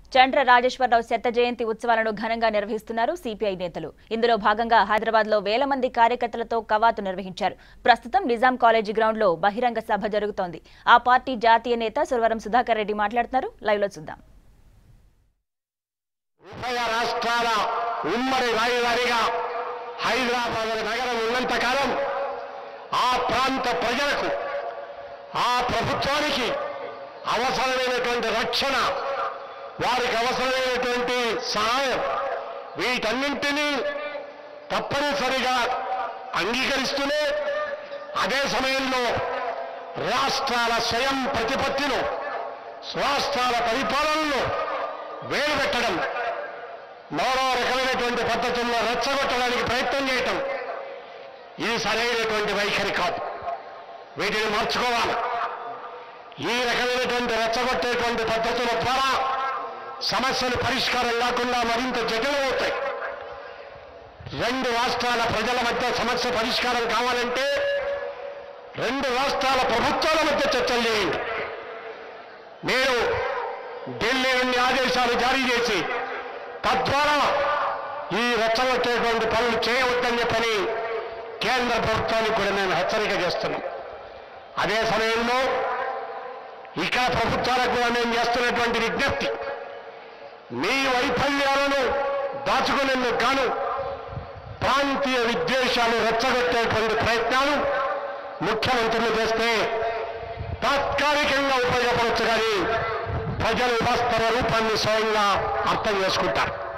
చండ్ర రాజేశ్వరరావు శత జయంతి ఉత్సవాలను ఘనంగా నిర్వహిస్తున్నారు సిపిఐ నేతలు ఇందులో భాగంగా హైదరాబాద్ లో వేల మంది కార్యకర్తలతో కవాతు నిర్వహించారు ప్రస్తుతం నిజాం కాలేజీ గ్రౌండ్ లో బహిరంగ సభ జరుగుతోంది ఆ పార్టీ జాతీయ నేత సురవరం సుధాకర్ రెడ్డి మాట్లాడుతున్నారు లైవ్ లో చూద్దాం ఉభయ రాష్ట్రాల ఉమ్మడి రాజధానిగా హైదరాబాద్ నగరం ఉన్నంతకాలం ఆ ప్రాంత ప్రజలకు ఆ ప్రభుత్వానికి అవసరమైనటువంటి రక్షణ వారికి అవసరమైనటువంటి సహాయం వీటన్నింటినీ తప్పనిసరిగా అంగీకరిస్తూనే అదే సమయంలో రాష్ట్రాల స్వయం ప్రతిపత్తిను రాష్ట్రాల పరిపాలనలో వేలు పెట్టడం మరో రకమైనటువంటి పద్ధతుల్లో రెచ్చగొట్టడానికి ప్రయత్నం చేయటం ఇది సరైనటువంటి వైఖరి కాదు వీటిని మార్చుకోవాలి ఈ రకమైనటువంటి రెచ్చగొట్టేటువంటి పద్ధతుల ద్వారా సమస్యలు పరిష్కారం లేకుండా మరింత జటిలమవుతాయి రెండు రాష్ట్రాల ప్రజల మధ్య సమస్య పరిష్కారం కావాలంటే రెండు రాష్ట్రాల ప్రభుత్వాల మధ్య చర్చలు చేయండి నేను ఢిల్లీ నుండి ఆదేశాలు జారీ చేసి తద్వారా ఈ రెచ్చగొట్టేటువంటి పనులు చేయవద్దని చెప్పని కేంద్ర ప్రభుత్వానికి కూడా మేము హెచ్చరిక చేస్తున్నాం అదే సమయంలో ఇక్కడ ప్రభుత్వాలకు కూడా మేము చేస్తున్నటువంటి విజ్ఞప్తి మీ వైఫల్యాలను దాచుకునేందుకు గాను ప్రాంతీయ విద్వేషాలు రెచ్చగొట్టేటువంటి ప్రయత్నాలు ముఖ్యమంత్రులు చేస్తే తాత్కాలికంగా ఉపయోగపడవచ్చు కానీ ప్రజలు వాస్తవ రూపాన్ని స్వయంగా అర్థం చేసుకుంటారు